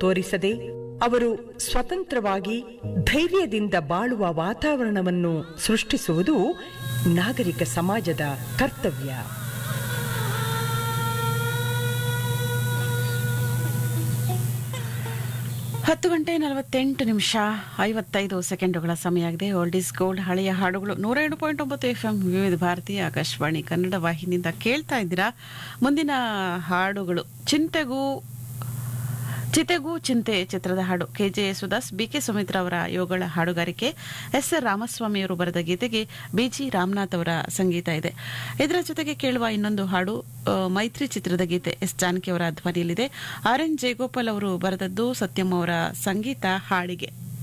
ತೋರಿಸದೆ ಅವರು ಸ್ವತಂತ್ರವಾಗಿ ಧೈರ್ಯದಿಂದ ಬಾಳುವ ವಾತಾವರಣವನ್ನು ಸೃಷ್ಟಿಸುವುದು ನಾಗರಿಕ ಸಮಾಜದ ಕರ್ತವ್ಯ ಹತ್ತು ಗಂಟೆ ನಲವತ್ತೆಂಟು ನಿಮಿಷ ಐವತ್ತೈದು ಸೆಕೆಂಡುಗಳ ಸಮಯ ಆಗಿದೆ ಓಲ್ಡ್ ಇಸ್ ಗೋಲ್ಡ್ ಹಳೆಯ ಹಾಡುಗಳು ನೂರ ಏಳು ಪಾಯಿಂಟ್ ಒಂಬತ್ತು ಎಫ್ ಎಂ ವಿವಿಧ ಭಾರತಿ ಆಕಾಶವಾಣಿ ಕನ್ನಡ ವಾಹಿನಿಯಿಂದ ಕೇಳ್ತಾ ಇದ್ದೀರಾ ಮುಂದಿನ ಹಾಡುಗಳು ಚಿಂತೆಗೂ ಚಿತೆಗೂ ಚಿಂತೆ ಚಿತ್ರದ ಹಾಡು ಕೆಜೆ ಯೇಸುದಾಸ್ ಬಿಕೆ ಸುಮಿತ್ರಾ ಅವರ ಯೋಗಳ ಹಾಡುಗಾರಿಕೆ ಎಸ್ ಆರ್ ರಾಮಸ್ವಾಮಿಯವರು ಬರೆದ ಗೀತೆಗೆ ಬಿಜಿ ರಾಮನಾಥ್ ಅವರ ಸಂಗೀತ ಇದೆ ಇದರ ಜೊತೆಗೆ ಕೇಳುವ ಇನ್ನೊಂದು ಹಾಡು ಆ, ಮೈತ್ರಿ ಚಿತ್ರದ ಗೀತೆ ಎಸ್ ಜಾನಕಿ ಅವರ ಧ್ವನಿಯಲ್ಲಿದೆ ಆರ್ ಎನ್ ಜಯಗೋಪಾಲ್ ಅವರು ಬರೆದದ್ದು ಸತ್ಯಂ ಅವರ ಸಂಗೀತ ಹಾಡಿಗೆ